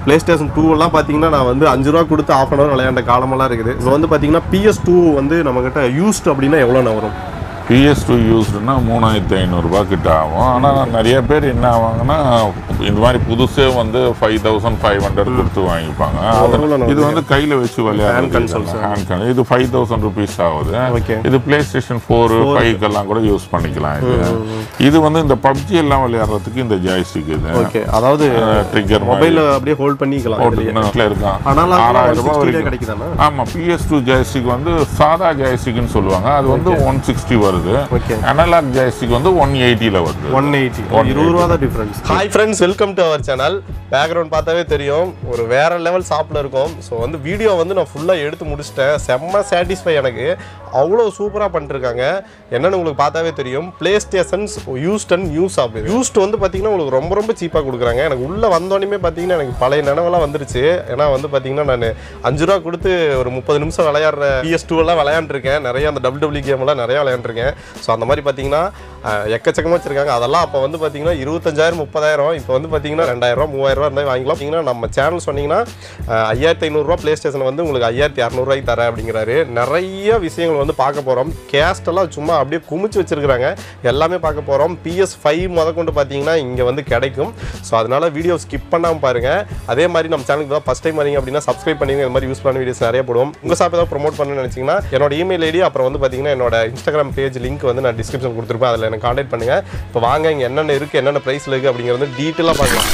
Play station two எல்லாம் பார்த்தீங்கன்னா நான் வந்து அஞ்சு ரூபா கொடுத்து ஆஃப் அன் ஹவர் விளையாண்ட காலமெல்லாம் இருக்குது இப்போ வந்து பார்த்தீங்கன்னா பிஎஸ் டூ வந்து நம்மக்கிட்ட யூஸ்ட் அப்படின்னா எவ்வளோண்ணா வரும் பிஎஸ் டூ யூஸ்டுனா மூணாயிரத்தி ஐநூறுரூபா கிட்ட ஆகும் ஆனால் நிறைய பேர் என்ன ஆவாங்கன்னா இந்த மாதிரி புதுசே வந்து ஃபைவ் தௌசண்ட் ஃபைவ் ஹண்ட்ரட் கொடுத்து வாங்கிப்பாங்க அது- எவ்வளோ இது வந்து கையில் வச்சு விளையாடுறது consoles, ஹேண்ட் கன் இது ஃபைவ் தௌசண்ட் ருபீஸ் ஆகுது Okay. இது பிளே ஸ்டேஷன் ஃபோர் ஃபைவ்க்கெல்லாம் கூட யூஸ் பண்ணிக்கலாம் இது இது வந்து இந்த பப்ஜி எல்லாம் விளையாடுறதுக்கு இந்த ஜாய்ஸ்டிக் இது ஓகே அதாவது ட்ரிகர் மொபைலில் அப்படியே ஹோல்ட் பண்ணிக்கலாம் இதுலயே. போட்டுக்கிட்டு இருக்கான் ஆனால் ஆறாயிரம் ரூபாய் வரைக்கும் கிடைக்குதாண்ணா ஆமா பிஎஸ் டூ ஜாய்ஸ்டிக் வந்து சாதா ஜாய்ஸ்டிக்னு சொல்லுவாங்க அது வந்து ஒன் சிக்ஸ்டி வருது Okay. அனலாக் ஜாய்ஸ்டிக் வந்து ஒன் எயிட்டியில் வருது ஒன் எயிட்டி இருபது ரூபா தான் difference hi friends welcome to our channel background பார்த்தாவே தெரியும் ஒரு வேற லெவல் ஷாப்பில் இருக்கும் ஸோ வந்து வீடியோ வந்து நான் ஃபுல்லாக எடுத்து முடிச்சிட்டேன் செம்ம சாட்டிஸ்ஃபை எனக்கு அவ்வளோ சூப்பராக பண்ணிருக்காங்க என்னன்னு உங்களுக்கு பார்த்தாவே தெரியும் PlayStations used and new shop used வந்து பார்த்தீங்கன்னா உங்களுக்கு ரொம்ப ரொம்ப சீப்பாக கொடுக்குறாங்க எனக்கு உள்ளே வந்தோடனே பார்த்தீங்கன்னா எனக்கு பழைய நினைவெல்லாம் வந்துருச்சு ஏன்னா வந்து பார்த்தீங்கன்னா நான் அஞ்சு ரூபா கொடுத்து ஒரு முப்பது நிமிஷம் விளையாடுற பிஎஸ் டூ எல்லாம் விளையாண்டுருக்கேன் நிறைய அந்த டபுள் டபுள்யூ கேம் எல்லாம் நிறைய விளையாண்டுருக்கேன் ஸோ அந்த மாதிரி பார்த்தீங்கன்னா அஹ், எக்கச்சக்கமாக வச்சிருக்காங்க அதெல்லாம் அப்போ வந்து பார்த்தீங்கன்னா இருபத்தஞ்சாயிரம் முப்பதாயிரம் இப்போ வந்து பார்த்தீங்கன்னா ரெண்டாயிரம் ரூபா மூவாயிரம் ரூபா இருந்தால் வாங்கிக்கலாம் பார்த்தீங்கன்னா நம்ம சேனல் சொன்னீங்கன்னா அஹ், ஐயாயிரத்தி ஐநூறுரூவா ப்ளே ஸ்டேஷன் வந்து உங்களுக்கு ஐயாயிரத்தி இரநூறுவாய்க்கு தரேன் அப்படிங்கிறாரு நிறைய விஷயங்கள் வந்து பார்க்க போகிறோம் கேஸ்ட் எல்லாம் சும்மா அப்படியே குமிச்சு வச்சிருக்கிறாங்க எல்லாமே பார்க்க போகிறோம் பிஎஸ் ஃபைவ் முத கொண்டு பார்த்தீங்கன்னா இங்கே வந்து கிடைக்கும் ஸோ அதனால வீடியோ ஸ்கிப் பண்ணாமல் பாருங்க அதே மாதிரி நம்ம சேனலுக்கு தான் ஃபஸ்ட் டைம் வரீங்க அப்படின்னா சப்ஸ்கிரைப் பண்ணுங்க இந்த மாதிரி யூஸ் பண்ண வீடியோஸ் நிறைய போடுவோம் உங்கள் ஷாப் ஏதாவது ப்ரோமோட் பண்ணணும்னு நினச்சிங்கன்னா என்னோட இமெயில் ஐடி அப்புறம் வந்து பார்த்தீங்கன்னா என்னோட இன்ஸ்டாகிராம் பேஜ் லிங்க் வந்து நான் டிஸ்கிரிப்ஷன் கொடுத்துருப்பேன் அதில் எனக்கு காண்டாக்ட் பண்ணுங்க இப்போ வாங்க இங்கே என்னென்ன இருக்குது என்னென்ன ப்ரைஸில் இருக்குது அப்படிங்கிறது டீட்டெயிலாக பார்க்கலாம்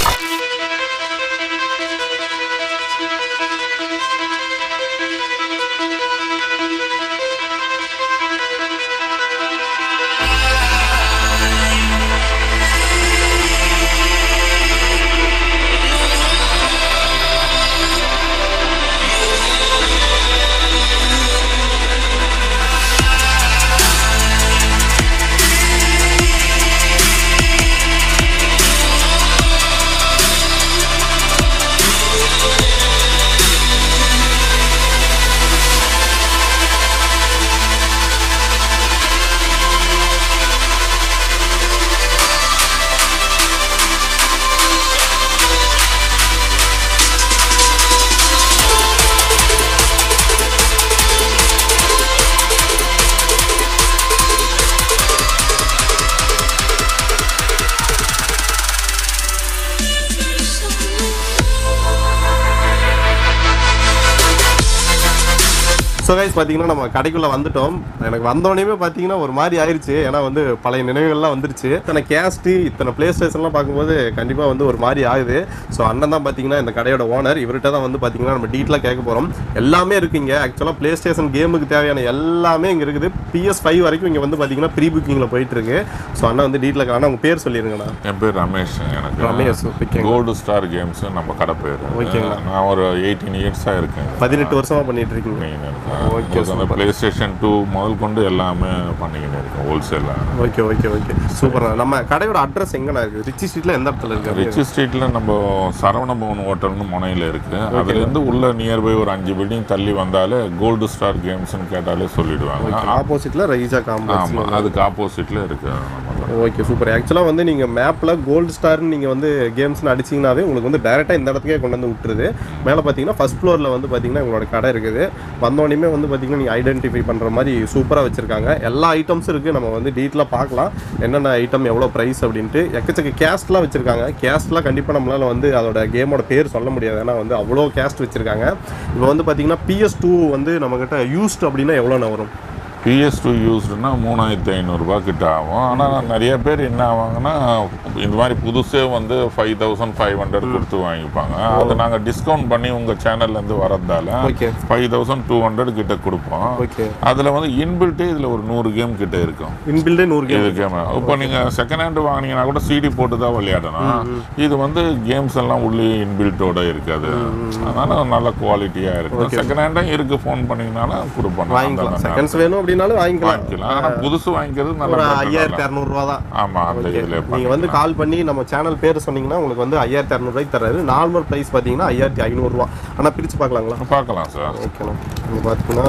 ஸோ கைஸ் பார்த்தீங்கன்னா நம்ம கடைக்குள்ளே வந்துட்டோம் எனக்கு வந்தோடனே பார்த்தீங்கன்னா ஒரு மாதிரி ஆயிடுச்சு ஏன்னா வந்து பழைய நினைவுகள்லாம் வந்துருச்சு இத்தனை கேஸ்ட்டு இத்தனை ப்ளே ஸ்டேஷன்லாம் பார்க்கும்போது கண்டிப்பாக வந்து ஒரு மாதிரி ஆகுது ஸோ அண்ணன் தான் பார்த்தீங்கன்னா இந்த கடையோட ஓனர் இவர்கிட்ட தான் வந்து பார்த்தீங்கன்னா நம்ம டீட்டெயிலாக கேட்க போகிறோம் எல்லாமே இருக்குங்க ஆக்சுவலாக ப்ளே ஸ்டேஷன் கேமுக்கு தேவையான எல்லாமே இங்கே இருக்குது பிஎஸ் ஃபைவ் வரைக்கும் இங்கே வந்து பார்த்தீங்கன்னா ப்ரீ புக்கிங்கில் போயிட்டு இருக்கு ஸோ அண்ணன் வந்து டீட்டெயிலாக அண்ணா உங்கள் பேர் சொல்லிருங்கண்ணா என் பேர் ரமேஷ் எனக்கு ரமேஷ் ஓகேங்க கோல்டு ஸ்டார் கேம்ஸ் நம்ம கடை பேர் ஓகேங்களா. நான் ஒரு எயிட்டீன் இயர்ஸாக இருக்கேன் பதினெட்டு வருஷமாக பண்ணிட்டு இருக்கீங்க Okay, அந்த பிளே ஸ்டேஷன் டூ முதல் கொண்டு எல்லாமே பண்ணிக்கிட்டு இருக்கேன் ஹோல்சேலாக ஓகே ஓகே ஓகே சூப்பர் நம்ம கடையோட அட்ரஸ் எங்கண்ணா இருக்குது ரிச்சி ஸ்ட்ரீட்டில் எந்த இடத்துல இருக்கு ரிச்சி ஸ்ட்ரீட்ல நம்ம சரவண பவன் ஹோட்டல்னு முனையில் இருக்கு அதுலேருந்து உள்ள நியர்பை ஒரு அஞ்சு பில்டிங் தள்ளி வந்தாலே கோல்டு ஸ்டார் கேம்ஸ்னு கேட்டாலே சொல்லிடுவாங்க ஆப்போசிட்ல ரைஜா காம்ப்ளெக்ஸ் ஆமா அதுக்கு ஆப்போசிட்ல இருக்கு நம்ம கடை. ஓகே சூப்பர் ஆக்சுவலாக வந்து நீங்கள் மேப்பில் கோல்டு ஸ்டார்னு நீங்கள் வந்து கேம்ஸ்னு அடிச்சிங்கனாவே உங்களுக்கு வந்து டேரெக்டாக இந்த இடத்துக்கே கொண்டு வந்து விட்டுருது மேலே பார்த்தீங்கன்னா ஃபஸ்ட் ஃப்ளோரில் வந்து பார்த்தீங்கன்னா உங்களோட கடை இருக்குது வந்தோடனே வந்து பார்த்தீங்கன்னா நீங்கள் ஐடென்டிஃபை பண்ணுற மாதிரி சூப்பராக வச்சுருக்காங்க எல்லா ஐட்டம்ஸும் இருக்குது நம்ம வந்து டீட்டெயிலாக பார்க்கலாம் என்னென்ன ஐட்டம் எவ்வளோ ப்ரைஸ் அப்படின்ட்டு எக்கச்சக்க கேஸ்ட்லாம் வச்சுருக்காங்க கேஸ்ட்லாம் கண்டிப்பாக நம்மளால் வந்து அதோட கேமோட பேர் சொல்ல முடியாது ஏன்னா வந்து அவ்வளோ கேஸ்ட் வச்சுருக்காங்க இப்போ வந்து பார்த்தீங்கன்னா பிஎஸ் டூ வந்து நம்மக்கிட்ட யூஸ்ட் அப்படின்னா எவ்வளோண்ணா வரும் பிஎஸ் டூ யூஸ்டுனா மூணாயிரத்தி ஐநூறுரூபா கிட்ட ஆகும் ஆனால் நிறைய பேர் என்ன ஆவாங்கன்னா இந்த மாதிரி புதுசே வந்து ஃபைவ் தௌசண்ட் ஃபைவ் ஹண்ட்ரட் கொடுத்து வாங்கிப்பாங்க அது நாங்கள் டிஸ்கவுண்ட் பண்ணி உங்கள் சேனல்லேருந்து வரதால okay five thousand two hundred கிட்ட கொடுப்போம் ஓகே அதில் வந்து இன்பில்ட்டே இதில் ஒரு நூறு கேம் கிட்ட இருக்கும் இன்பில்டே நூறு கேம் இது கேம் இப்போ நீங்கள் செகண்ட் ஹேண்ட் வாங்கினீங்கன்னா கூட சிடி போட்டு தான் விளையாடணும் இது வந்து கேம்ஸ் எல்லாம் உள்ளே இன்பில்ட்டோட இருக்காது அதனால நல்ல குவாலிட்டியாக இருக்கும் செகண்ட் ஹேண்டும் இருக்கு ஃபோன் பண்ணீங்கனாலும் கொடுப்போம் வாங்கிக்கலாம் அந்த செகண்ட்ஸ் வேணும் அப்படின்னாலும் வாங்கிக்கலாம் வாங்கிக்கலாம் ஆனால் புதுசு வாங்கிக்கிறது ஒரு நல்ல ஐயாயிரத்தி இரநூறுவா தான் ஆமாம் அந்த இதில் நீங்க வந்து கால் பண்ணி நம்ம சேனல் பேர் சொன்னீங்கன்னா உங்களுக்கு வந்து ஐயாயிரத்தி இரநூறுவாய்க்கு தராரு நார்மல் ப்ரைஸ் பார்த்தீங்கன்னா ஐயாயிரத்தி ஐநூறுரூவா ஆனால் பிரித்து பார்க்கலாங்களா பார்க்கலாம் சார் ஓகேண்ணா இங்கே பார்த்தீங்கன்னா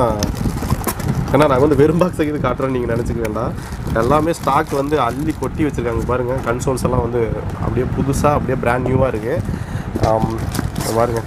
ஏன்னா நான் வந்து வெறும் பாக்ஸ் இது காட்டுறேன்னு நீங்கள் நினச்சிக்க வேண்டாம் எல்லாமே ஸ்டாக் வந்து அள்ளி கொட்டி வச்சுருக்காங்க பாருங்கள் கன்சோல்ஸ் எல்லாம் வந்து அப்படியே புதுசாக அப்படியே பிராண்ட் நியூவாக இருக்குது இங்க பாருங்க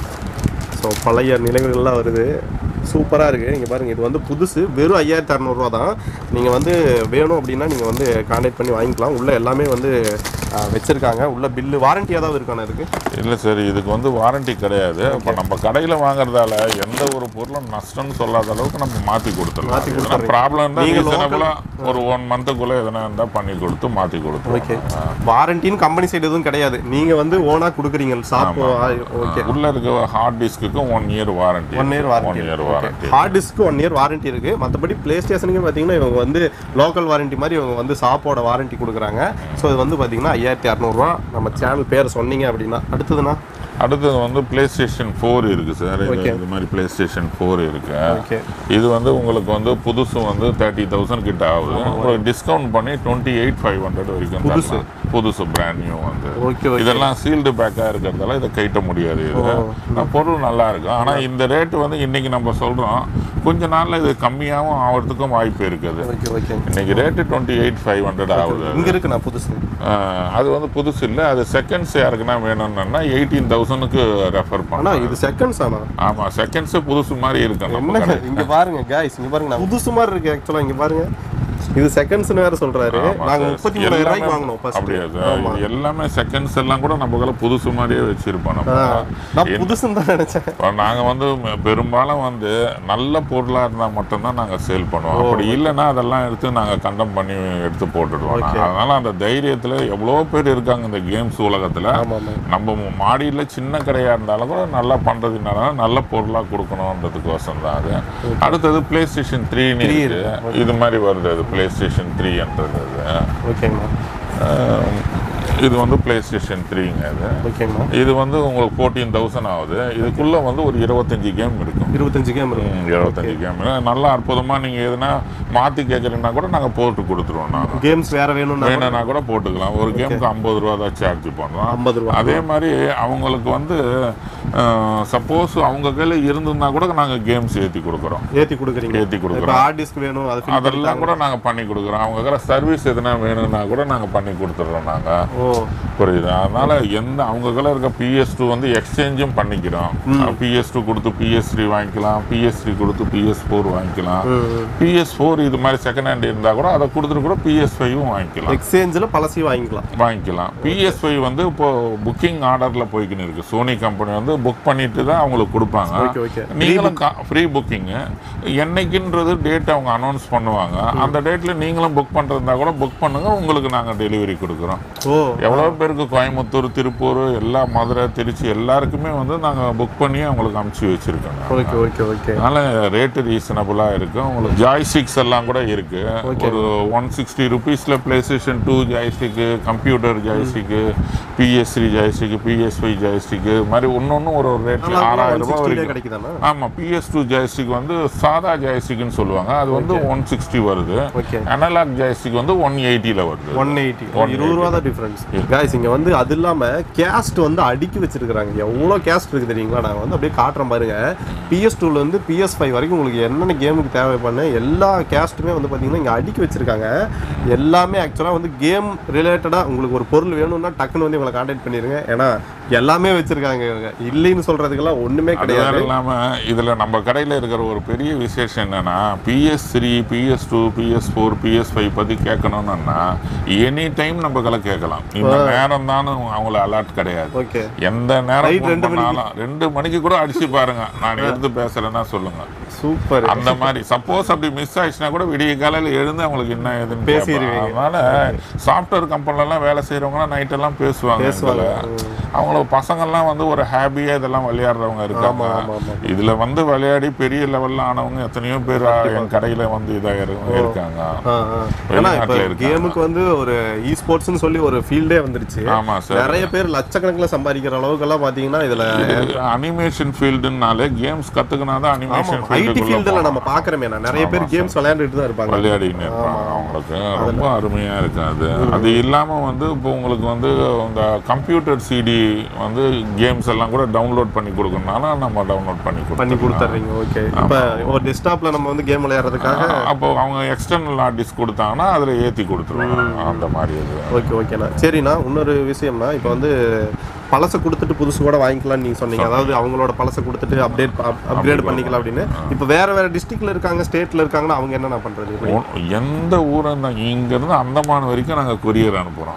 ஸோ பழைய நினைவுகள்லாம் வருது சூப்பராக இருக்குது இங்கே பாருங்கள் இது வந்து புதுசு வெறும் ஐயாயிரத்தி அறநூறுவா தான் நீங்கள் வந்து வேணும் அப்படின்னா நீங்கள் வந்து கான்டாக்ட் பண்ணி வாங்கிக்கலாம் உள்ளே எல்லாமே வந்து வச்சுருக்காங்க உள்ள பில்லு வாரண்டி ஏதாவது இருக்காண்ணா இதுக்கு இல்லை சார் இதுக்கு வந்து வாரண்டி கிடையாது இப்போ நம்ம கடையில் வாங்குறதால எந்த ஒரு பொருளும் நஷ்டம்னு சொல்லாத அளவுக்கு நம்ம மாற்றி கொடுத்துடலாம் மாத்தி எதனா கொடுத்துறீங்க. ப்ராப்ளம் இருந்தால் நீங்க ரீசனபுளாக ஒரு ஒன் மந்த்துக்குள்ளே எதனா இருந்தால் பண்ணி கொடுத்து மாற்றி ஓகே கொடுத்துருவோம் வாரண்டின்னு கம்பெனி சைடு எதுவும் கிடையாது நீங்கள் வந்து ஓனாக கொடுக்குறீங்க ஷாப் ஓகே உள்ள இருக்க hard disk one year warranty one year warranty one year warranty hard disk one year warranty இருக்கு மற்றபடி பிளே ஸ்டேஷனுக்கு பார்த்தீங்கன்னா இவங்க வந்து லோக்கல் வாரண்டி மாதிரி இவங்க வந்து ஷாப்போட வாரண்டி கொடுக்குறாங்க ஸோ இது வந்து பார்த்தீங்கன்னா ஐயாயிரத்தி அறநூறுவா நம்ம சேனல் பேர் சொன்னீங்க அப்படின்னா அடுத்ததுண்ணா அடுத்தது வந்து பிளே ஸ்டேஷன் ஃபோர் இருக்கு சார் இது Okay. இது மாதிரி பிளே ஸ்டேஷன் ஃபோர் இருக்கு ஓகே இது வந்து உங்களுக்கு வந்து புதுசு வந்து தேர்ட்டி தௌசண்ட் கிட்ட ஆகுது உங்களுக்கு டிஸ்கவுண்ட் பண்ணி டுவெண்ட்டி எயிட் ஃபைவ் ஹண்ட்ரட் வரைக்கும் புதுசு. தரலாம். புதுசு பிராண்ட் நியூ வந்து ஓகே ஓகே இதெல்லாம் சீல்டு பேக்காக இருக்கிறதால இதை கைட்ட முடியாது இது ஆனா, பொருள் நல்லா இருக்கும் ஆனால் இந்த ரேட்டு வந்து இன்னைக்கு நம்ம சொல்கிறோம் கொஞ்ச நாள்ல இது கம்மியாகவும் ஆகிறதுக்கும் வாய்ப்பு இருக்குது ஓகே ஓகே இன்னைக்கு rate twenty eight five hundred ஆகுது இங்க இருக்குண்ணா புதுசு ஆஹ், அது வந்து புதுசு இல்லை அது செகண்ட்ஸ் யாருக்குன்னா வேணும்னா எயிட்டீன் தௌசண்ட்க்கு ரெஃபர் அண்ணா பண்ணலாம் இது செகண்ட்ஸ் ஆனா ஆமாம் செகண்ட்ஸு புதுசு மாதிரி இருக்கு நம்ம என்னங்க இங்க பாருங்க guys இங்க பாருங்க நான் புதுசு மாதிரி இருக்கு ஆக்சுவலா இங்க பாருங்க இது செகண்ட்ஸ்னு வேற சொல்றாரு ஆமா நாங்க சார். முப்பத்தி மூணாயிரம் ரூபாய்க்கு எல்லாமே வாங்கினோம் ஃபர்ஸ்ட் அப்படியா சார் இது எல்லாமே செகண்ட்ஸ் எல்லாம் கூட நம்ம கையில புதுசு மாதிரியே வச்சிருப்போம் நம்ம நான் புதுசுன்னு தான் நினைச்சேன் இப்போ நாங்க வந்து ம- பெரும்பாலும் வந்து நல்ல பொருளா இருந்தா மட்டும்தான் நாங்க சேல் பண்ணுவோம் அப்படி இல்லைன்னா அதெல்லாம் எடுத்து நாங்க கண்டம் பண்ணி எடுத்து போட்டுடுவோம் Okay. அதனால அந்த தைரியத்துல எவ்வளோ பேர் இருக்காங்க இந்த கேம்ஸ் உலகத்துல ஆமா ஆமா நம்ம மாடியில் சின்ன கடையாக இருந்தாலும் கூட நல்லா பண்ணுறதுனால நல்ல பொருளாக கொடுக்கணுன்றதுக்கோசம் தான் அது அடுத்தது பிளே ஸ்டேஷன் த்ரீன்னு இருக்கு இது மாதிரி வருது அது பிளே ஸ்டேஷன் த்ரீன்றது அது ஓகேங்கண்ணா அஹ் இது வந்து பிளே ஸ்டேஷன் த்ரீங்க இது ஓகேங்கண்ணா இது வந்து உங்களுக்கு ஃபோர்டீன் தௌசண்ட் ஆகுது இதுக்குள்ளே வந்து ஒரு இருபத்தஞ்சி கேம் இருக்கும் இருபத்தஞ்சு கேம் இருக்கு ம், இருபத்தஞ்சி கேம் நல்லா அற்புதமாக நீங்கள் எதுனா மாற்றி கேட்குறீங்கன்னா கூட நாங்கள் போட்டு கொடுத்துருவோம் நாங்கள் கேம்ஸ் வேற வேணும்னா வேணும்னா கூட போட்டுக்கலாம் ஒரு கேமுக்கு ஐம்பது ரூபா தான் சார்ஜ் பண்ணுறோம் ஐம்பது ரூபா அதே மாதிரி அவங்களுக்கு வந்து சப்போஸ் அவங்க கையில் இருந்திருந்தா கூட நாங்கள் கேம்ஸ் ஏற்றி கொடுக்குறோம் ஏத்தி கொடுக்குறீங்க ஏற்றி இப்போ கொடுக்குறோம் ஹார்ட் டிஸ்க் வேணும் அது fill அதெல்லாம் கூட நாங்கள் பண்ணி கொடுக்குறோம் அவங்க கையில் சர்வீஸ் எதுனா வேணும்னா கூட நாங்கள் பண்ணி கொடுத்துட்றோம் நாங்கள் ஓ புரியுது அதனால எந்த அவங்க கையில் இருக்க பிஎஸ் டூ வந்து எக்ஸ்சேஞ்சும் பண்ணிக்கிறோம் பிஎஸ் டூ கொடுத்து பிஎஸ் த்ரீ வாங்கிக்கலாம் பிஎஸ் த்ரீ கொடுத்து பிஎஸ் ஃபோர் வாங்கிக்கலாம் ம். பிஎஸ் ஃபோர் இது மாதிரி செகண்ட் ஹேண்ட் இருந்தால் கூட அதை கொடுத்துட்டு கூட பிஎஸ் ஃபைவும் வாங்கிக்கலாம் எக்ஸ்சேஞ்சில் பழசி வாங்கிக்கலாம் வாங்கிக்கலாம் பிஎஸ்ஐ வந்து இப்போ புக்கிங் ஆர்டர்ல போய்க்கின்னு இருக்கு சோனி கம்பெனி வந்து புக் பண்ணிட்டு தான் அவங்களுக்கு கொடுப்பாங்க ஓகே ஓகே நீங்களும் ஃப்ரீ புக்கிங்கு என்னைக்குன்றது டேட் அவங்க அனௌன்ஸ் பண்ணுவாங்க அந்த டேட்ல நீங்களும் புக் பண்றதா கூட புக் பண்ணுங்க உங்களுக்கு நாங்க டெலிவரி கொடுக்குறோம் ஓ எவ்வளோ பேருக்கு கோயம்புத்தூர் திருப்பூர் எல்லா மதுரை திருச்சி எல்லாருக்குமே வந்து நாங்கள் புக் பண்ணி அவங்களுக்கு அமுச்சு வச்சிருக்கோங்க ஓகே ஓகே ஓகே அதனால ரேட்டு ரீசனபுளாக இருக்கு உங்களுக்கு ஜாய்ஸ்டிக்ஸ் எல்லாம் கூட இருக்கு ஒரு ஒன் சிக்ஸ்டி ருபீஸில் play station two joystick computer joystick PS three joystick PS five joystick மாதிரி ஒன்னொன்னு ஒரு ஒரு ரேட்ல ஆறாயிரம் ரூபாய் வரைக்கும் கிடைக்குதாண்ணா ஆமாம் பிஎஸ் டூ ஜாய்ஸ்டிக் வந்து சாதா ஜாய்ஸ்டிக்னு சொல்லுவாங்க அது வந்து ஒன் சிக்ஸ்டி வருது ஓகே அனலாக் ஜாய்ஸ்டிக் வந்து ஒன் எயிட்டியில் வருது ஒன் எயிட்டி இருபது ரூபா தான் டிஃப்ரென்ஸ் காய்ஸ் இங்க வந்து அது இல்லாம கேஸ்ட் வந்து அடுக்கி வச்சிருக்காங்க எவ்வளோ கேஸ்ட் இருக்கு தெரியுங்களா நான் வந்து அப்படியே காட்டுறேன் பாருங்க பிஎஸ் டூல இருந்து பிஎஸ் ஃபைவ் வரைக்கும் உங்களுக்கு என்னென்ன கேமுக்கு தேவைப்பட எல்லா கேஸ்ட்டுமே வந்து பாத்தீங்கன்னா இங்க அடுக்கி வச்சிருக்காங்க எல்லாமே ஆக்சுவலா வந்து கேம் ரிலேட்டடா உங்களுக்கு ஒரு பொருள் வேணும்னா டக்குன்னு வந்து இவங்களை கான்டாக்ட் பண்ணிருங்க ஏன்னா எல்லாமே வச்சிருக்காங்க இவங்க இல்லைன்னு சொல்றதுக்கெல்லாம் ஒண்ணுமே அது கிடையாது வேற இல்லாம இதுல நம்ம கடையில இருக்கிற ஒரு பெரிய விசேஷம் என்னன்னா PS three PS two PS four PS five பத்தி கேட்கணும்னா எனி டைம் நம்ம கலை கேட்கலாம் இந்த நேரம் தான் அவங்கள அலர்ட் கிடையாது ஓகே எந்த நேரம் Night phone ரெண்டு மணிக்கு. பண்ணாலும் ரெண்டு மணிக்கு கூட அடிச்சு பாருங்க நான் எடுத்து பேசுறேன்னா சொல்லுங்க சூப்பர் அந்த மாதிரி சப்போஸ் அப்படி மிஸ் ஆயிடுச்சுன்னா கூட விடிய காலையில எழுந்து அவங்களுக்கு என்ன ஏதுன்னு கேட்பேன். பேசிடுவீங்க. அதனால சாஃப்ட்வேர் கம்பெனில எல்லாம் வேலை செய்யறவங்க நைட் எல்லாம் பேசுவாங்க பேசுவாங்க. எங்களை. அவங்கள பசங்கள்லாம் வந்து ஒரு ஹாப்பியா இதெல்லாம் விளையாடுறவங்க இருக்காங்க ஆமா, ஆமா. இதுல வந்து விளையாடி பெரிய லெவல்ல ஆனவங்க எத்தனையோ பேர் என் கடையில வந்து இதாக இருக்காங்க ஆ, ஆ. ஏன்னா இப்ப வெளிநாட்டுல இருக்காங்க. கேமுக்கு வந்து ஒரு இ ஸ்போர்ட்ஸ்னு சொல்லி ஒரு ஃபீல்டே வந்துருச்சு ஆமா சார் நிறைய பேர் லட்சக்கணக்கில் சம்பாதிக்கிற அளவுக்கு எல்லாம் பாத்தீங்கன்னா இதுல அனிமேஷன் ஃபீல்டுனாலே கேம்ஸ் கத்துக்கினாதான் அனிமேஷன் ஐடி ஃபீல்டுல நம்ம பாக்குறோமே நான் நிறைய பேர் கேம்ஸ் விளையாண்டுட்டு தான் இருப்பாங்க விளையாடின்னு இருப்பாங்க அவங்களுக்கு ரொம்ப அருமையா இருக்கு அது அது இல்லாம வந்து இப்போ உங்களுக்கு வந்து இந்த கம்ப்யூட்டர் சிடி வந்து கேம்ஸ் எல்லாம் கூட டவுன்லோட் பண்ணி கொடுக்கணும்னாலும் நம்ம டவுன்லோட் பண்ணி பண்ணி கொடுத்துடலாம். கொடுத்துட்றீங்க ஓகே இப்ப ஒரு டெஸ்க்டாப்ல நம்ம வந்து கேம் விளையாடுறதுக்காக அப்போ அவங்க எக்ஸ்டர்னல் ஹார்ட் டிஸ்க் கொடுத்தாங்கன்னா அதில் ஏற்றி கொடுத்துருவாங்க அந்த மாதிரி இது ஓகே ஓகேண்ணா சரிண்ணா இன்னொரு விஷயம்னா இப்போ வந்து பழசை கொடுத்துட்டு புதுசு கூட வாங்கிக்கலாம்னு நீங்கள் சொன்னீங்க அதாவது அவங்களோட பழசை கொடுத்துட்டு அப்டேட் அப்கிரேட் பண்ணிக்கலாம் அப்படின்னு இப்போ வேற வேற டிஸ்ட்ரிக்ட்ல இருக்காங்க ஸ்டேட்ல இருக்காங்கன்னா அவங்க என்னென்ன பண்றது இப்படி? ஒ- எந்த ஊரா இருந்தா இங்கேருந்து அந்தமான் வரைக்கும் நாங்கள் கொரியர் அனுப்புகிறோம்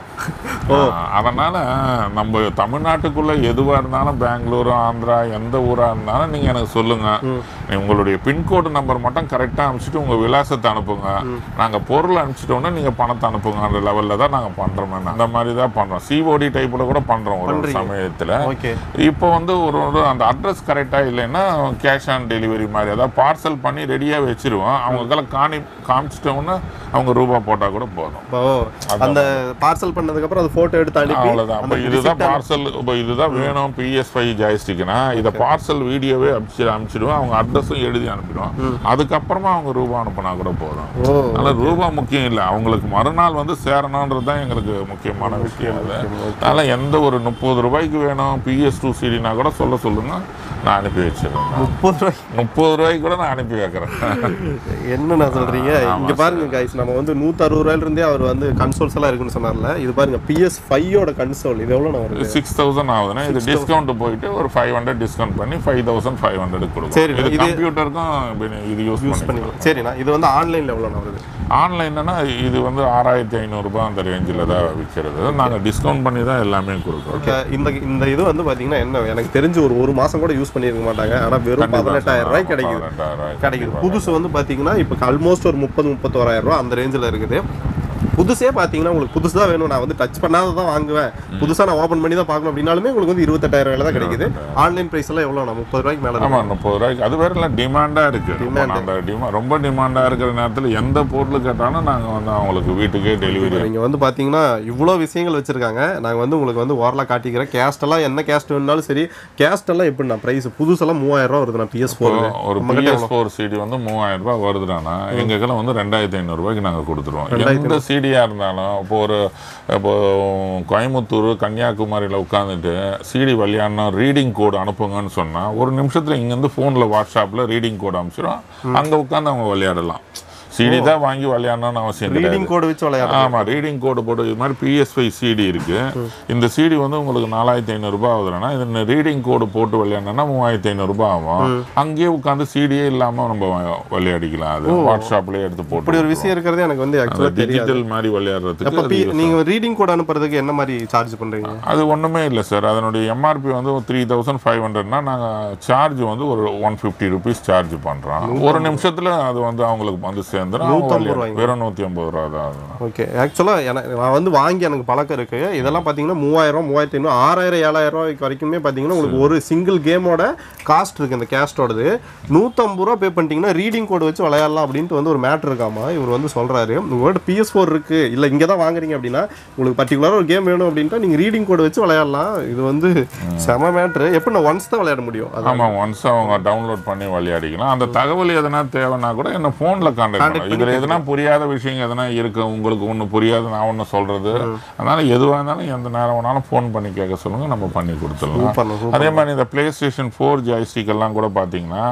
அதனால் நம்ம தமிழ்நாட்டுக்குள்ளே எதுவாக இருந்தாலும் பெங்களூரு ஆந்திரா எந்த ஊராக இருந்தாலும் நீங்கள் எனக்கு சொல்லுங்கள் உங்களுடைய பின்கோடு நம்பர் மட்டும் கரெக்டாக அனுப்பிச்சிட்டு உங்கள் விலாசத்தை அனுப்புங்க நாங்கள் பொருள் அனுப்பிச்சிட்டோன்னா நீங்கள் பணத்தை அனுப்புங்கன்ற லெவலில் தான் நாங்கள் பண்ணுறோம் அந்த மாதிரி தான் பண்ணுறோம் சிஓடி டைப்பில் கூட பண்ணுறோம் ஒரு ஒரு சமயத்தில் ஓகே இப்போ வந்து ஒரு ஒரு அந்த அட்ரஸ் கரெக்டாக இல்லைன்னா கேஷ் ஆன் டெலிவரி மாதிரி அதாவது பார்சல் பண்ணி ரெடியாக வச்சிருவோம் அவங்களுக்கெல்லாம் காணி காமிச்சிட்டோம்னா அவங்க ரூபா போட்டால் கூட போதும் இப்போ அந்த பார்சல் பண்ணதுக்கு அப்புறம் அது போட்டோ எடுத்து அனுப்பி அவ்வளோதான் அந்த இப்போ இதுதான் பார்சல் இப்போ இதுதான் வேணும் பிஎஸ் ஃபைவ் ஜாய்ஸ்டிக்னா இதை பார்சல் வீடியோவே அனுப்பிச்சு அனுப்பிச்சிடுவோம் அவங்க அட்ரஸும் எழுதி அனுப்பிடுவோம் அதுக்கப்புறமா அவங்க ரூபா அனுப்புனா கூட போதும் ஓ அதனால ரூபா முக்கியம் இல்லை அவங்களுக்கு மறுநாள் வந்து சேரணுன்றது தான் எங்களுக்கு முக்கியமான விஷயம் அது அதனால எந்த ஒரு முப்பது ரூபாய்க்கு வேணும் பிஎஸ் டூ சிடினா கூட சொல்ல சொல்லுங்க நான் அனுப்பி வச்சிடுறேன் முப்பது ரூபாய் முப்பது ரூபாய்க்கு கூட நான் அனுப்பி வைக்கிறேன் என்னண்ணா சொல்றீங்க இங்க பாருங்க கைஸ் நம்ம வந்து நூத்தி அறுபது ரூபாயில இருந்தே அவர் வந்து கன்சோல்ஸ் எல்லாம் இருக்குன்னு சொன்னார்ல இது பாருங்க பிஎஸ் ஃபைவோட கன்சோல் இது எவ்வளவு வருது சிக்ஸ் தௌசண்ட் ஆகுதுன்னா இது டிஸ்கவுண்ட் போயிட்டு ஒரு ஃபைவ் ஹண்ட்ரட் டிஸ்கவுண்ட் பண்ணி ஃபைவ் தௌசண்ட் ஃபைவ் ஹண்ட்ரட் கொடுக்கும் சரி, இது இது- கம்ப்யூட்டருக்கும் இது யூஸ் பண்ணி பண்ணிக்கலாம் சரிண்ணா இது வந்து ஆன்லைன்ல எவ்வளவு வருது ஆன்லைன்னா இது வந்து ஆறாயிரத்தி ஐநூறுரூபா அந்த ரேஞ்சில் தான் விற்கிறது நாங்கள் டிஸ்கவுண்ட் பண்ணி தான் எல்லாமே கொடுக்குறோம் ஓகே இந்த இந்த இது வந்து பாத்தீங்கன்னா என்ன எனக்கு தெரிஞ்சு ஒரு ஒரு மாசம் கூட யூஸ் பண்ணிருக்க மாட்டாங்க ஆனா வெறும் பதினெட்டாயிரம் ரூபாய் கிடைக்குது பதினெட்டாயிரம் கிடைக்குது புதுசு வந்து பாத்தீங்கன்னா இப்போ ஆல்மோஸ்ட் ஒரு முப்பது முப்பத்தோராயிரம் ரூபாய் அந்த ரேஞ்சில் இருக்குது புதுசே பார்த்தீங்கன்னா உங்களுக்கு புதுசு தான் வேணும் நான் வந்து டச் பண்ணாத தான் வாங்குவேன் புதுசாக நான் ஓப்பன் பண்ணி தான் பார்க்கணும் அப்படின்னாலுமே உங்களுக்கு வந்து இருபத்தெட்டாயிரம் ரூபாயில தான் கிடைக்குது ஆன்லைன் ப்ரைஸ் எல்லாம் எவ்வளோ நான் முப்பது ரூபாய்க்கு மேலே ஆமாம் முப்பது ரூபாய்க்கு அது வேற எல்லாம் டிமாண்டாக இருக்கு ரொம்ப அந்த டிமா ரொம்ப டிமாண்டாக இருக்கிற நேரத்தில் எந்த பொருள் கேட்டாலும் நாங்கள் வந்து அவங்களுக்கு வீட்டுக்கே டெலிவரி நீங்க வந்து பாத்தீங்கன்னா இவ்வளோ விஷயங்கள் வச்சிருக்காங்க நாங்க வந்து உங்களுக்கு வந்து ஓரலாக காட்டிக்கிறேன் கேஸ்ட் எல்லாம் என்ன கேஸ்ட் வேணுனாலும் சரி கேஸ்ட் எல்லாம் எப்படி நான் ப்ரைஸ் புதுசெல்லாம் மூவாயிரம் ரூபா வருது நான் பிஎஸ் ஃபோர் ஒரு பிஎஸ் ஃபோர் சிடி வந்து மூவாயிரம் ரூபாய் வருதுடானா எங்களுக்கெல்லாம் வந்து ரெண்டாயிரத்தி ஐநூறுரூபாய்க்கு நாங்கள் கொடுத்துருவோம் எந்த சிடியாக இருந்தாலும் இப்போ ஒரு இப்போ கோயம்புத்தூர் கன்னியாகுமரியில் உட்காந்துட்டு சிடி விளையாடணும் ரீடிங் கோடு அனுப்புங்கன்னு சொன்னால் ஒரு நிமிஷத்தில் இங்கேருந்து ஃபோனில் வாட்ஸ்அப்பில் ரீடிங் கோடு அனுப்பிச்சிடும் அங்கே உட்காந்து அவங்க விளையாடலாம் சிடி தான் வாங்கி விளையாடணும்னு அவசியம் கிடையாது ரீடிங் கோடு வச்சு விளையாடுறோம் ஆமா ரீடிங் கோடு போட்டு இது மாதிரி பிஎஸ்ஐ சிடி இருக்கு இந்த சிடி வந்து உங்களுக்கு நாலாயிரத்தி ஐநூறுரூபா ஆகுதுன்னா இது ரீடிங் கோடு போட்டு விளையாடணும்னா மூவாயிரத்தி ஐநூறுரூபா ஆகும் அங்கேயே உட்காந்து சிடியே இல்லாம நம்ம விளையாடிக்கலாம் அது வாட்ஸ்அப்லயே எடுத்து இப்படி போட்டு ஒரு விஷயம் இருக்கிறது எனக்கு வந்து ஆக்சுவலாக தெரியாது டிஜிட்டல் மாதிரி விளையாடுறதுக்கு அப்போ பி நீங்க ரீடிங் கோட் அனுப்புறதுக்கு என்ன மாதிரி சார்ஜ் பண்றீங்க அது ஒண்ணுமே இல்லை சார் அதனுடைய எம்ஆர்பி வந்து த்ரீ தௌசண்ட் ஃபைவ் ஹண்ட்ரட்னா நாங்கள் சார்ஜ் வந்து ஒரு ஒன் ஃபிஃப்டி ருபீஸ் சார்ஜ் பண்ணுறோம் ஒரு நிமிஷத்தில் அது வந்து அவங்களுக்கு வந்து சேர்ந்துடும் அவங்க விளையாடு- வெறும் நூற்றி ஐம்பது ரூபா தான் ஆகும் ஓகே ஆக்சுவலாக எனக்கு நான் வந்து வாங்கி எனக்கு பழக்கம் இருக்கு இதெல்லாம் பார்த்தீங்கன்னா மூவாயிரம் மூவாயிரத்தி ஐநூறு ஆறாயிரம் ஏழாயிரம் ரூபாய்க்கு வரைக்குமே பார்த்தீங்கன்னா உங்களுக்கு ஒரு சிங்கிள் கேமோட காஸ்ட் இருக்கு இந்த கேஸ்டோடது நூற்றம்பது ரூபா பே பண்ணிட்டீங்கன்னா ரீடிங் கோடு வச்சு விளையாடலாம் அப்படின்ட்டு வந்து ஒரு மேட்ரு இருக்காமா இவர் வந்து சொல்றாரு உங்களோட பிஎஸ் ஃபோர் இருக்கு இல்லை இங்கே தான் வாங்குறீங்க அப்படின்னா உங்களுக்கு பர்டிகுலராக ஒரு கேம் வேணும் அப்படின்ட்டு நீங்கள் ரீடிங் கோடு வச்சு விளையாடலாம் இது வந்து செம மேட்ரு எப்படி நான் ஒன்ஸ் தான் விளையாட முடியும் அது ஆமாம் ஒன்ஸ் அவங்க டவுன்லோட் பண்ணி விளையாடிக்கலாம் அந்த தகவல் எதனா தேவைன்னா கூட என்ன ஃபோனில் கான்டாக்ட் பண்ணலாம் இதில் எதனா புரியாத விஷயம் எதனா இருக்கு உங்களுக்கு ஒன்று புரியாது நான் ஒன்று சொல்றது அதனால எதுவாக இருந்தாலும் எந்த நேரம் வேணாலும் ஃபோன் பண்ணி கேட்க சொல்லுங்க நம்ம பண்ணி கொடுத்துடலாம் பண்ணணும் சூப்பர் அதே மாதிரி இந்த பிளே ஸ்டேஷன் ஃபோர் ஜாய்ஸ்டிக் எல்லாம் கூட பார்த்தீங்கன்னா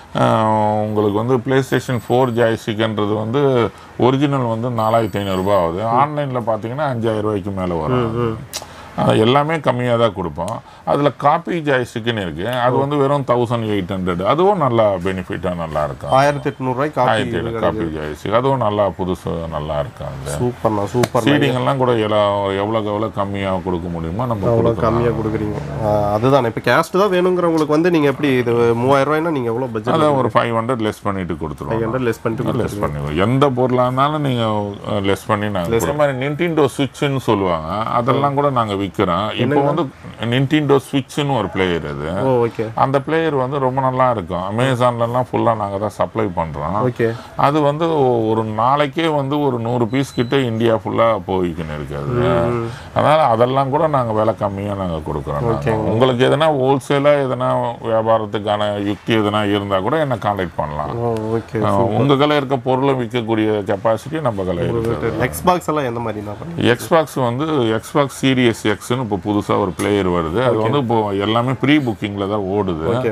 அஹ், உங்களுக்கு வந்து பிளே ஸ்டேஷன் ஃபோர் ஜாய்ஸ்டிக்ன்றது வந்து ஒரிஜினல் வந்து நாலாயிரத்தி ஐநூறுரூபா ஆகுது ஆன்லைனில் பார்த்தீங்கன்னா அஞ்சாயிரம் ரூபாய்க்கு மேலே வரும் அது எல்லாமே கம்மியாக தான் கொடுப்போம் அதில் காப்பி ஜாய்ஸ்டிக்குன்னு இருக்குது அது வந்து வெறும் தௌசண்ட் எயிட் ஹண்ட்ரட் அதுவும் நல்லா பெனிஃபிட்டாக நல்லா இருக்கும் ஆயிரத்தி எட்நூறுவாய்க்கு ஆயிரத்தி காப்பி ஏழு காப்பி ஜாய்ஸ்டிக் அதுவும் நல்லா புதுசு நல்லா இருக்கும் அந்த சூப்பர்ண்ணா சூப்பர் சீடிங் எல்லாம் கூட எவ்வளோ எவ்வளோக்கு எவ்வளோ கம்மியாக கொடுக்க முடியுமோ நம்ம அவ்வளோ கொடுக்கலாம் கம்மியாக கொடுக்குறீங்க ஆ, அதுதான் இப்போ கேஸ்ட் தான் வேணுங்கிறவங்களுக்கு வந்து நீங்கள் எப்படி இது மூவாயிரம் ரூபாய்னா நீங்கள் எவ்வளோ பட்ஜெட் அதை ஒரு ஃபைவ் ஹண்ட்ரட் லெஸ் பண்ணிட்டு கொடுத்துருவோம் ஹண்ட்ரட் லெஸ் பண்ணிட்டு லெஸ் பண்ணி எந்த பொருளாக இருந்தாலும் நீங்கள் லெஸ் பண்ணி நாங்கள் அதே மாதிரி நின்டிண்டோ சுவிட்சுன்னு சொல்லுவாங்க அதெல்லாம் கூட நாங்கள் விற்கிறோம் இப்போ வந்து நின்டிண்டோ சுவிட்சுன்னு ஒரு பிளேயர் அது ஓ ஓகே அந்த பிளேயர் வந்து ரொம்ப நல்லா இருக்கும் அமேசான்லலாம் ஃபுல்லாக நாங்கள் தான் சப்ளை பண்ணுறோம் ஓகே அது வந்து ஒரு நாளைக்கே வந்து ஒரு நூறு பீஸ் கிட்ட இந்தியா ஃபுல்லாக போய்க்கின்னு இருக்காது அதனால் அதெல்லாம் கூட நாங்கள் விலை கம்மியாக நாங்கள் கொடுக்குறோம் நாங்க. உங்களுக்கு எதனா ஹோல்சேலாக எதனா வியாபாரத்துக்கான யுக்தி எதனா இருந்தால் கூட என்னை காண்டாக்ட் பண்ணலாம் ஓ ஓகே உங்கள் கலை இருக்க பொருளை விற்கக்கூடிய கெப்பாசிட்டி நம்ம கலை இருக்கு எக்ஸ்பாக்ஸ் எல்லாம் எந்த மாதிரி நான் பண்ணி எக்ஸ்பாக்ஸ் வந்து எக்ஸ்பாக்ஸ் சீரியஸ் எக்ஸ்னு இப்போ புதுசாக ஒரு பிளேயர் வருது அது வந்து இப்போ எல்லாமே ப்ரீ புக்கிங்கில் தான் ஓடுது ஓகே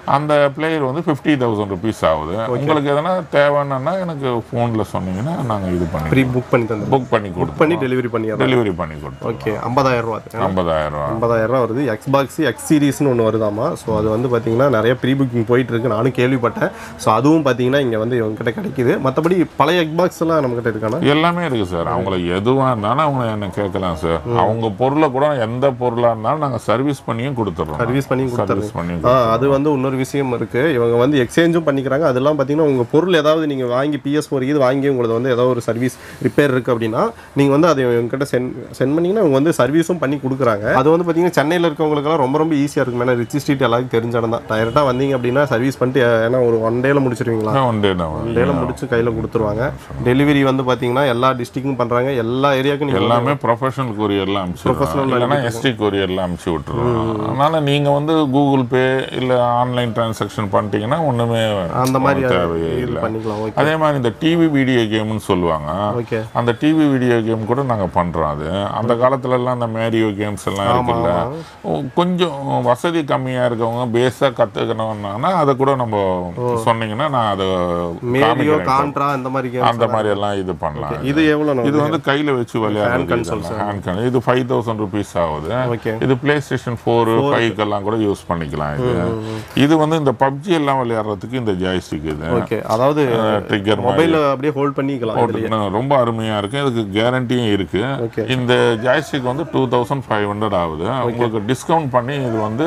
அந்த பிளேயர் வந்து ஃபிஃப்டி தௌசண்ட் ருபீஸ் ஆகுது உங்களுக்கு எதனா தேவைன்னா எனக்கு ஃபோனில் சொன்னீங்கன்னா நாங்கள் இது பண்ணி ப்ரீ புக் பண்ணி தந்துடுறோம் புக் பண்ணி கொடுப்போம் பண்ணி டெலிவரி பண்ணிடுறோம் டெலிவரி பண்ணி கொடுப்போம் ஓகே ஐம்பதாயிரம் ரூபா அது ஐம்பதாயிரம் ரூபா ஐம்பதாயிரம் ரூபா வருது எக்ஸ்பாக்ஸ் எக்ஸ் சீரிஸ்னு ஒன்று வருதாமா ஸோ அது வந்து பார்த்தீங்கன்னா நிறைய ப்ரீ புக்கிங் போயிட்டு இருக்கு நானும் கேள்விப்பட்டேன் ஸோ அதுவும் பார்த்தீங்கன்னா இங்கே வந்து இவங்ககிட்ட கிடைக்குது மற்றபடி பழைய எக்ஸ்பாக்ஸ் எல்லாம் நம்மகிட்ட இருக்கானா எல்லாமே இருக்கு சார் அவங்களுக்கு எதுவாக இருந்தாலும் அவங்க என்ன கேட்கலாம் சார் அவங்க பொருளை கூட எந்த பொருளாக இருந்தாலும் நாங்கள் சர்வீஸ் பண்ணியும் கொடுத்துட்றோம் சர்வீஸ் பண்ணி கொடுத்துருங்க சர்வீஸ் பண்ணி ஆ அது வந்து இன்னொரு விஷயம் இருக்கு இவங்க வந்து எக்ஸ்சேஞ்சும் பண்ணிக்கிறாங்க அதெல்லாம் பார்த்தீங்கன்னா உங்க பொருள் ஏதாவது நீங்க வாங்கி பிஎஸ் ஃபோர் இது வாங்கி உங்களுக்கு வந்து ஏதாவது ஒரு சர்வீஸ் ரிப்பேர் இருக்கு அப்படின்னா நீங்க வந்து அதை இவங்ககிட்ட சென்ட் சென்ட் பண்ணீங்கன்னா அவங்க வந்து சர்வீஸும் பண்ணி கொடுக்குறாங்க அது வந்து பார்த்தீங்கன்னா சென்னையில் இருக்கவங்களுக்கெல்லாம் ரொம்ப ரொம்ப ஈஸியாக இருக்கும் ஏன்னா ரிச்சி ஸ்ட்ரீட் எல்லாருக்கும் தெரிஞ்ச இடம் தான் டைரெக்டாக வந்தீங்க அப்படின்னா சர்வீஸ் பண்ணிட்டு ஏன்னா ஒரு ஒன் டேல முடிச்சிருவீங்களா ஒன் டே தான் ஒன் டேல முடிச்சு கையில் கொடுத்துருவாங்க டெலிவரி வந்து பார்த்தீங்கன்னா எல்லா டிஸ்ட்ரிக்டும் பண்றாங்க எல்லா ஏரியாவுக்கும் நீங்கள் எல்லாமே ப்ரொஃபஷனல் கொரியர்ல அனுப்பிச்சிடுறோம் இல்லைன்னா எஸ்டி கொரியர்ல அனுப்பிச்சு விட்டுருவோம் அதனால நீங்க வந்து கூகுள் பே இல்ல ஆன்லைன் டிரான்சாக்ஷன் பண்ணிட்டீங்கன்னா ஒண்ணுமே அந்த மாதிரி தேவையே இது இல்லை பண்ணிக்கலாம் ஓகே அதே மாதிரி இந்த டிவி வீடியோ கேம்னு சொல்லுவாங்க ஓகே அந்த டிவி வீடியோ கேம் கூட நாங்க பண்றோம் அது அந்த காலத்துல எல்லாம் அந்த மேரியோ கேம்ஸ் எல்லாம் இருக்குல்ல கொஞ்சம் வசதி கம்மியா இருக்கவங்க பேஸா கத்துக்கணும்னா அதை கூட நம்ம சொன்னீங்கன்னா நான் அதை மேரியோ காமிக்கிறேன் கான்ட்ரா இந்த மாதிரி கேம் அந்த மாதிரி எல்லாம் இது பண்ணலாம் இது எவ்வளோ இது வந்து கையில வச்சு விளையாடுறது ஹேண்ட் கன் இது ஃபைவ் தௌசண்ட் ருபீஸ் ஆகுது ஓகே இது பிளே ஸ்டேஷன் ஃபோர் ஃபைவ்க்கெல்லாம் கூட யூஸ் பண்ணிக்கலாம் இது இது வந்து இந்த பப்ஜி எல்லாம் விளையாடுறதுக்கு இந்த ஜாய்ஸ்டிக் இது ஓகே அதாவது ட்ரிக்கர் மொபைல்ல அப்படியே ஹோல்ட் பண்ணிக்கலாம் இதுலயே. ரொம்ப அருமையா இருக்கு இதுக்கு கேரண்டியும் இருக்கு Okay. இந்த ஜாய்ஸ்டிக் வந்து டூ தௌசண்ட் ஃபைவ் ஹண்ட்ரட் ஆகுது உங்களுக்கு டிஸ்கவுண்ட் பண்ணி இது வந்து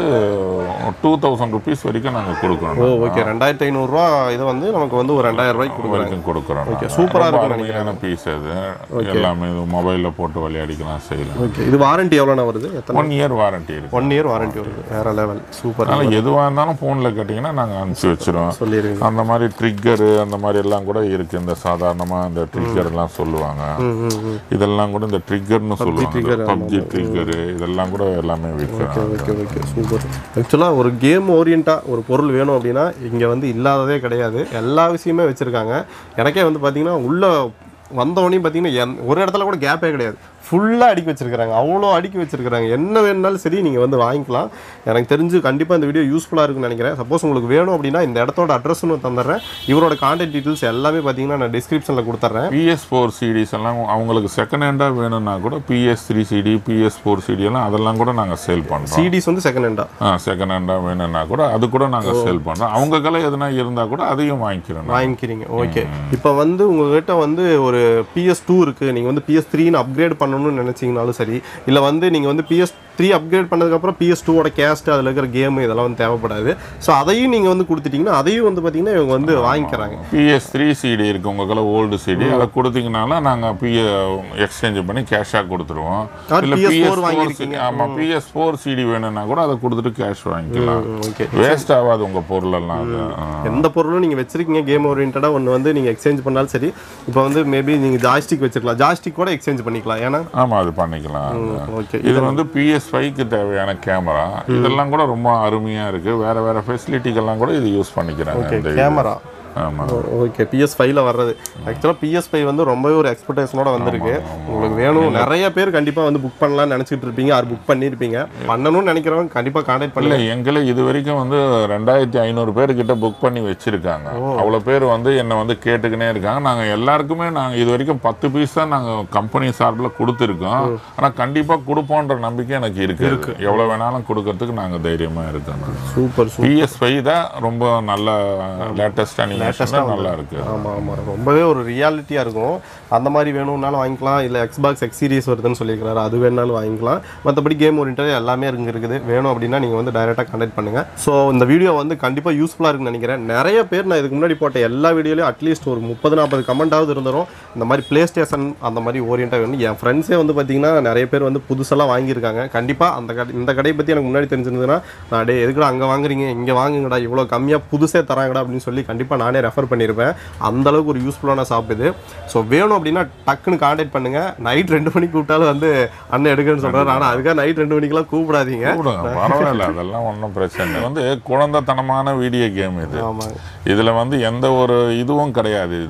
டூ தௌசண்ட் ருபீஸ் வரைக்கும் நாங்கள் ஓ கொடுக்குறோம் ஓகே ரெண்டாயிரத்தி ஐநூறுரூவா இது வந்து நமக்கு வந்து ஒரு ரெண்டாயிரம் ரூபாய்க்கு கொடுக்குறாங்க வரைக்கும் கொடுக்குறோம் நாங்க. சூப்பரா ரொம்ப இருக்கும்னு அருமையான பீஸ் அது எல்லாமே இது மொபைலில் போட்டு விளையாடிக்கலாம் செய்யலாம் ஓகே இது வாரண்டி எவ்வளோண்ணா வருது எத்தனை ஒன் இயர் வாரண்டி இருக்கு ஒன் இயர் வாரண்டி வருது வேற லெவல் சூப்பர் அதனால எதுவாக இருந்தாலும் ஃபோனில் கேட்டிங்கன்னா நாங்கள் அனுப்பிச்சி வச்சிருவோம் சொல்லிடுவீங்க அந்த மாதிரி ட்ரிக்கரு அந்த மாதிரி எல்லாம் கூட இருக்கு இந்த சாதாரணமாக இந்த ட்ரிக்கர் எல்லாம் சொல்லுவாங்க ம் ம் ம் இதெல்லாம் கூட இந்த ட்ரிக்கர்னு சொல்லுவாங்க பப்ஜி ட்ரிக்கரு இதெல்லாம் கூட எல்லாமே விற்கிறாங்க ஓகே ஓகே சூப்பர் ஆக்சுவலாக ஒரு கேம் ஓரியண்டாக ஒரு பொருள் வேணும் அப்படின்னா இங்கே வந்து இல்லாததே கிடையாது எல்லா விஷயமே வச்சுருக்காங்க எனக்கே வந்து பார்த்தீங்கன்னா உள்ளே வந்தவொடனே பார்த்தீங்கன்னா எந்- ஒரு இடத்துல கூட கேப்பே கிடையாது ஃபுல்லாக அடுக்கி வச்சிருக்காங்க அவ்வளோ அடுக்கி வச்சிருக்காங்க என்ன வேணுனாலும் சரி நீங்கள் வந்து வாங்கிக்கலாம் எனக்கு தெரிஞ்சு கண்டிப்பாக இந்த வீடியோ யூஸ்ஃபுல்லாக இருக்குன்னு நினைக்கிறேன் சப்போஸ் உங்களுக்கு வேணும் அப்படின்னா இந்த இடத்தோட அட்ரஸ்னு தந்துடுறேன் இவரோட கான்டாக்ட் டீட்டெயில்ஸ் எல்லாமே பார்த்தீங்கன்னா நான் டிஸ்கிரிப்ஷனில் கொடுத்துட்றேன் பிஎஸ் ஃபோர் சிடிஸ் எல்லாம் அவங்களுக்கு செகண்ட் ஹேண்டாக வேணும்னா கூட PS three CD PS four CD எல்லாம் அதெல்லாம் கூட நாங்கள் சேல் பண்ணுறோம் சிடிஸ் வந்து செகண்ட் ஹேண்டாக செகண்ட் ஹேண்டாக வேணும்னா கூட அது கூட நாங்கள் சேல் பண்ணுறோம் அவங்க கலை எதுனா இருந்தால் கூட அதையும் வாங்கிக்கிறோம் நாங்க. வாங்கிக்கிறீங்க ஓகே இப்போ வந்து உங்ககிட்ட வந்து ஒரு பிஎஸ் டூ இருக்குது நீங்கள் வந்து பிஎஸ் த்ரீன்னு அப்கிரேட் பண்ணணும்னு நினச்சிங்கனாலும் சரி இல்லை வந்து நீங்கள் வந்து பிஎஸ் த்ரீ அப்கிரேட் பண்ணதுக்கப்புறம் பிஎஸ் டூவோட கேஸ்ட் அதில் இருக்கிற கேம் இதெல்லாம் வந்து தேவைப்படாது ஸோ அதையும் நீங்கள் வந்து கொடுத்துட்டீங்கன்னா அதையும் வந்து பார்த்தீங்கன்னா இவங்க வந்து வாங்கிக்கிறாங்க பிஎஸ் த்ரீ சிடி இருக்கு உங்களுக்கெல்லாம் ஓல்டு சிடி அதை கொடுத்தீங்கனாலும் நாங்கள் பிஏ எக்ஸ்சேஞ்ச் பண்ணி கேஷாக கொடுத்துருவோம் அது இல்லை PS4 பிஎஸ் வாங்கியிருக்கீங்க. ஆமாம் பிஎஸ் ஃபோர் சிடி வேணும்னா கூட அதை கொடுத்துட்டு கேஷ் வாங்கிக்கலாம் ஓகே வேஸ்ட் ஆகாது உங்கள் பொருளெல்லாம் அது ஆ. எந்த பொருளும் நீங்கள் வச்சிருக்கீங்க கேம் ஓரியன்டாக ஒன்று வந்து நீங்கள் எக்ஸ்சேஞ்ச் பண்ணாலும் சரி இப்போ வந்து மேபி நீங்கள் ஜாய்ஸ்டிக் வச்சிருக்கலாம் ஜாய்ஸ்டிக் கூட எக்ஸ்சேஞ்ச் பண்ணிக்கலாம் ஏன்னா ஆமாம் அது பண்ணிக்கலாம் ஓகே இது வந்து பிஎஸ் ஃபைவ்க்கு தேவையான கேமரா இதெல்லாம் கூட ரொம்ப அருமையாக இருக்கு வேற வேற ஃபெசிலிட்டிக்கெல்லாம் கூட இது யூஸ் பண்ணிக்கிறாங்க இந்த இது. கேமரா ஆமாம் ஓகே பிஎஸ் ஃபைவ்ல வர்றது ஆக்சுவலாக பிஎஸ் ஃபைவ் வந்து ரொம்பவே ஒரு எக்ஸ்பெக்டேஷனோட வந்திருக்கு உங்களுக்கு வேணும் நிறைய பேர் கண்டிப்பாக வந்து புக் பண்ணலாம்னு நினச்சிட்டு இருப்பீங்க அது புக் பண்ணியிருப்பீங்க பண்ணணும்னு நினைக்கிறவங்க கண்டிப்பாக கான்டாக்ட் இல்லை பண்ணுங்க எங்களை இது வரைக்கும் வந்து ரெண்டாயிரத்தி ஐநூறு பேர் கிட்ட புக் பண்ணி வச்சிருக்காங்க அவ்வளோ பேர் வந்து என்னை வந்து கேட்டுக்கினே இருக்காங்க நாங்கள் எல்லாருக்குமே நாங்கள் இது வரைக்கும் பத்து பீஸ் தான் நாங்கள் கம்பெனி சார்பில் கொடுத்துருக்கோம் ஆனால் கண்டிப்பாக கொடுப்போன்ற நம்பிக்கை எனக்கு இருக்கு எவ்வளோ வேணாலும் கொடுக்கறதுக்கு நாங்கள் தைரியமாக இருக்கோம் சூப்பர் சூப்பர் பிஎஸ் ஃபைவ் தான் ரொம்ப நல்ல லேட்டஸ்ட் அனிமேஷன் நல்லா இருக்கு ஆமாம் ஆமாம் ரொம்பவே ஒரு ரியாலிட்டியாக இருக்கும் அந்த மாதிரி வேணும்னாலும் வாங்கிக்கலாம் இல்லை எக்ஸ்பாக்ஸ் எக்ஸ் சீரிஸ் வருதுன்னு சொல்லியிருக்கிறாரு அது வேணாலும் வாங்கிக்கலாம் மற்றபடி கேம் ஓரியன்டாக எல்லாமே இங்கே இருக்குது வேணும் அப்படின்னா நீங்கள் வந்து டைரெக்டாக கான்டாக்ட் பண்ணுங்கள் ஸோ இந்த வீடியோ வந்து கண்டிப்பாக யூஸ்ஃபுல்லாக இருக்குன்னு நினைக்கிறேன் நிறைய பேர் நான் இதுக்கு முன்னாடி போட்ட எல்லா வீடியோலையும் அட்லீஸ்ட் ஒரு முப்பது நாற்பது கமெண்டாவது இருந்துரும் இந்த மாதிரி ப்ளே ஸ்டேஷன் அந்த மாதிரி ஓரியன்டாக வேணும் என் ஃப்ரெண்ட்ஸே வந்து பார்த்தீங்கன்னா நிறைய பேர் வந்து புதுசெல்லாம் வாங்கியிருக்காங்க கண்டிப்பாக அந்த கடை இந்த கடையை பற்றி எனக்கு முன்னாடி தெரிஞ்சிருந்ததுன்னா நான் டே எதுக்குடா அங்கே வாங்குறீங்க இங்கே வாங்குங்கடா இவ்வளோ கம்மியாக புதுசே தராங்கடா அப்படின்னு சொல்லி கண்டிப்பாக நானே ரெஃபர் பண்ணியிருப்பேன் அந்த அளவுக்கு ஒரு யூஸ்ஃபுல்லான ஷாப் இது ஸோ வேணும் அப்படின்னா டக்குன்னு காண்டாக்ட் பண்ணுங்க நைட் ரெண்டு மணிக்கு கூப்பிட்டாலும் வந்து அண்ணன் எடுக்கன்னு சொல்றாரு ஆனால் அதுக்காக நைட் ரெண்டு மணிக்கெல்லாம் கூப்பிடாதீங்க கூப்பிடுங்க பரவாயில்ல அதெல்லாம் ஒன்றும் பிரச்சனை இல்லை வந்து குழந்தைத்தனமான வீடியோ கேம் இது ஆமாங்க இதில் வந்து எந்த ஒரு இதுவும் கிடையாது இதில்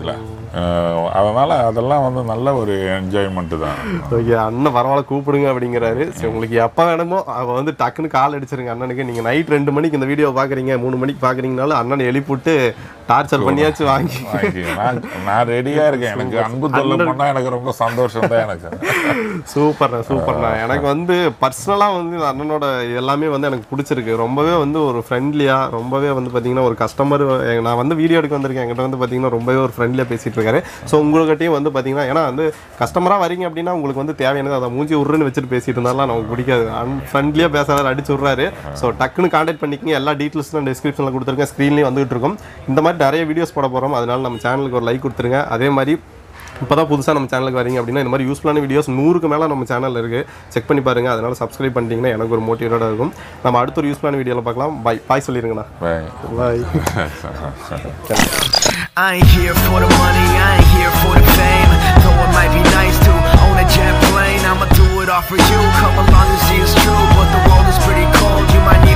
அஹ், அதனால அதெல்லாம் வந்து நல்ல ஒரு என்ஜாய்மெண்ட் தான் ஓகே அண்ணன் பரவாயில்ல கூப்பிடுங்க அப்படிங்கிறாரு சரி உங்களுக்கு எப்போ வேணுமோ அவ வந்து டக்குன்னு கால் அடிச்சிருங்க அண்ணனுக்கு நீங்கள் நைட் ரெண்டு மணிக்கு இந்த வீடியோ பார்க்குறீங்க மூணு மணிக்கு பார்க்குறீங்கனாலும் அண்ணனை எழுப்பிவிட்டு டார்ச்சர் பண்ணியாச்சு வாங்கி வாங்கிக்கங்க. நான் நான் ரெடியா இருக்கேன் எனக்கு அன்பு தொல்லை பண்ணா எனக்கு ரொம்ப சந்தோஷம் தான் எனக்கு சூப்பர்ண்ணா சூப்பர்ண்ணா எனக்கு வந்து பர்சனலாக வந்து இந்த அண்ணனோட எல்லாமே வந்து எனக்கு பிடிச்சிருக்கு ரொம்பவே வந்து ஒரு ஃப்ரெண்ட்லியாக ரொம்பவே வந்து பார்த்தீங்கன்னா ஒரு கஸ்டமர் நான் வந்து வீடியோ எடுக்க வந்திருக்கேன் என்கிட்ட வந்து பார்த்தீங்கன்னா ரொம்பவே ஒரு ஃப்ரெண்ட்லியாக பேசிட்டு இருக்காரு ஸோ உங்கள்கிட்டயும் வந்து பார்த்தீங்கன்னா ஏன்னா வந்து கஸ்டமராக வரீங்க அப்படின்னா உங்களுக்கு வந்து தேவையானது அதை மூஞ்சி உருன்னு வச்சுட்டு பேசிட்டு இருந்தாலும் நமக்கு பிடிக்காது அன் ஃப்ரெண்ட்லியாக பேசுறாரு அடிச்சு விட்றாரு ஸோ டக்குன்னு கான்டாக்ட் பண்ணிக்கங்க எல்லா டீட்டெயில்ஸ் நான் டிஸ்கிரிப்ஷனில் கொடுத்துருக்கேன் ஸ்க்ரீன்லேயும் வந்துகிட்டு இருக்கும் இந்த மாதிரி நிறைய வீடியோஸ் போட போகிறோம் அதனால நம்ம சேனலுக்கு ஒரு லைக் கொடுத்துருங்க அதே மாதிரி இப்போ தான் புதுசாக நம்ம சேனலுக்கு வரீங்க அப்படின்னா இந்த மாதிரி யூஸ்ஃபுல்லான வீடியோஸ் நூறுக்கு மேலே நம்ம சேனலில் இருக்குது செக் பண்ணி பாருங்கள் அதனால் சப்ஸ்கிரைப் பண்ணிட்டீங்கன்னா எனக்கு ஒரு மோட்டிவேட்டாக இருக்கும் நம்ம அடுத்த ஒரு யூஸ்ஃபுல்லான வீடியோவில் பார்க்கலாம் பாய் பாய் சொல்லிடுங்கண்ணா Bye. Bye I ain't here for the money, I ain't here for the fame. Though it might be nice to own a jet plane, I'ma do it all for you. Come along and see it's true, but the world is pretty cold. You might need